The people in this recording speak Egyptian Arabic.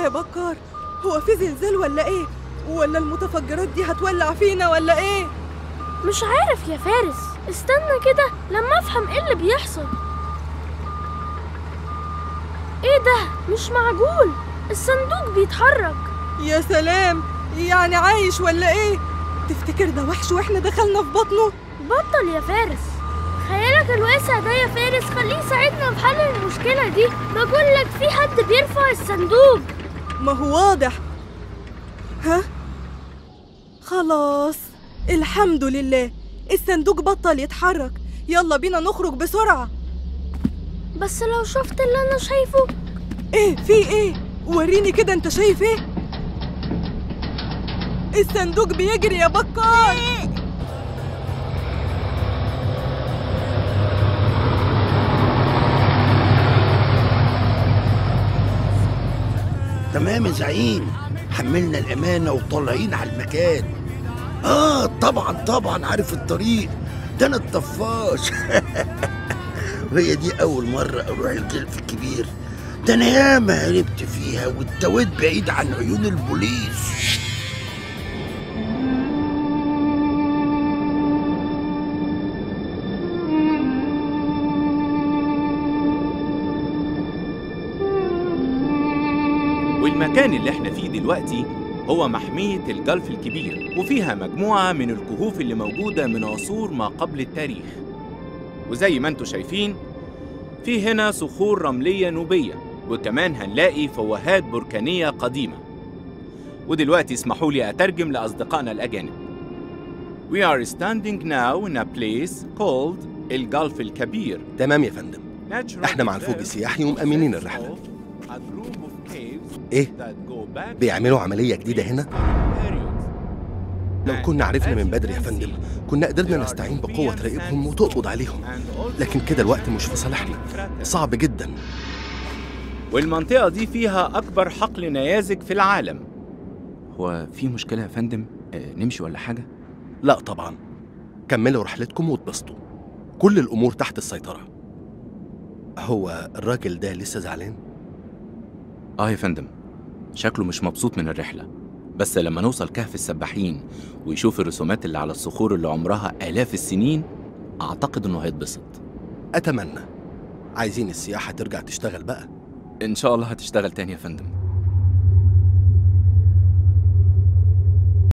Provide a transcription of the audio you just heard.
يا بكار هو في زلزال ولا ايه ولا المتفجرات دي هتولع فينا ولا ايه مش عارف يا فارس استنى كده لما افهم ايه اللي بيحصل ايه ده مش معقول الصندوق بيتحرك يا سلام يعني عايش ولا ايه تفتكر ده وحش واحنا دخلنا في بطنه بطل يا فارس خيالك الواسع ده يا فارس خليه يساعدنا في حل المشكلة دي بقول لك في حد بيرفع الصندوق ما هو واضح ها خلاص الحمد لله الصندوق بطل يتحرك يلا بينا نخرج بسرعة بس لو شفت اللي انا شايفه ايه في ايه وريني كده انت شايف ايه الصندوق بيجري يا بكار تمام يا زعيم حملنا الأمانة وطالعين على المكان آه طبعا طبعا عارف الطريق ده أنا الطفاش وهي دي أول مرة أروح الجلف الكبير ده أنا ياما هربت فيها واتويت بعيد عن عيون البوليس والمكان اللي احنا فيه دلوقتي هو محمية الجلف الكبير وفيها مجموعة من الكهوف اللي موجودة من عصور ما قبل التاريخ وزي ما انتوا شايفين في هنا صخور رملية نوبية وكمان هنلاقي فوهات بركانية قديمة ودلوقتي اسمحوا لي أترجم لأصدقائنا الأجانب We are standing now in a place called الجلف الكبير تمام يا فندم احنا مع الفوج السياحي ومأمنين الرحلة ايه بيعملوا عملية جديدة هنا لو كنا عرفنا من بدري يا فندم كنا قدرنا نستعين بقوة تراقبهم وتقبض عليهم لكن كده الوقت مش في صالحنا صعب جدا والمنطقة دي فيها أكبر حقل نيازك في العالم هو في مشكلة يا فندم آه، نمشي ولا حاجة؟ لا طبعا كملوا رحلتكم واتبسطوا كل الأمور تحت السيطرة هو الراجل ده لسه زعلان؟ آه يا فندم شكله مش مبسوط من الرحلة بس لما نوصل كهف السباحين ويشوف الرسومات اللي على الصخور اللي عمرها آلاف السنين أعتقد إنه هيتبسط أتمنى عايزين السياحة ترجع تشتغل بقى إن شاء الله هتشتغل تاني يا فندم